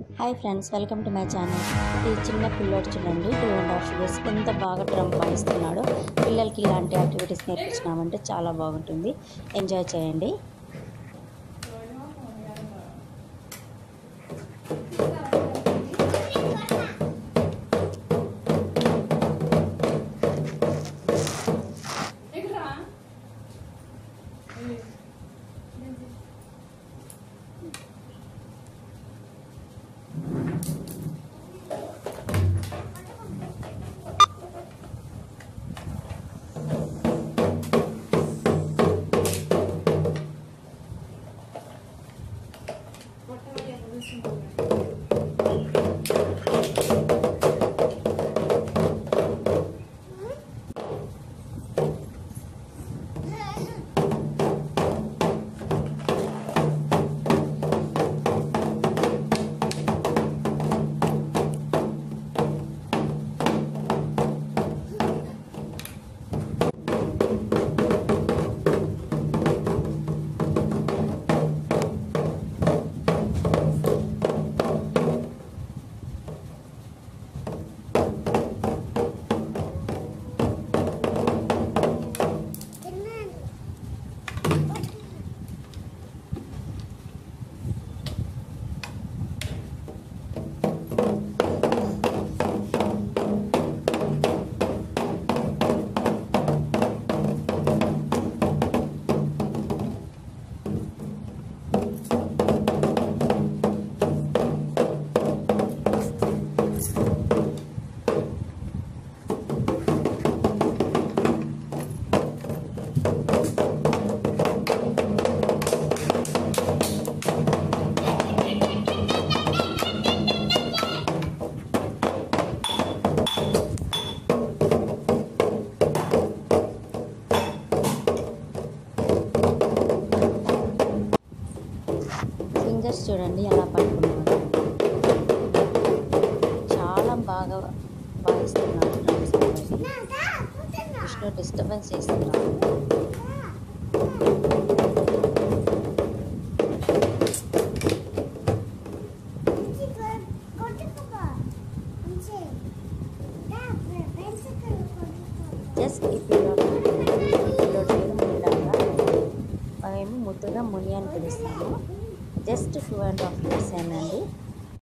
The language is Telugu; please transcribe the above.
hi friends welcome to my channel ఈ చిన్న పిల్లోడు చూడండి టూ అండ్ హాఫ్ ఇయర్స్ ఎంత బాగా డ్రమ్ వాయిస్తున్నాడో పిల్లలకి ఇలాంటి యాక్టివిటీస్ నేర్పించినామంటే చాలా బాగుంటుంది ఎంజాయ్ చేయండి ఫింగర్స్ చూడండి ఎలా పట్టుకున్నాడు చాలా బాగా వాయిస్తున్నాడు డ్రమ్స్ అనేది కృష్ణ డిస్టర్బెన్స్ చేస్తున్నాడు జస్ట్ ఈ పిల్లోడు ఈ పిల్లోడు పేరు మునిలాగా మేము ముద్దుగా ముని అని పిలుస్తాము just two and half years అండి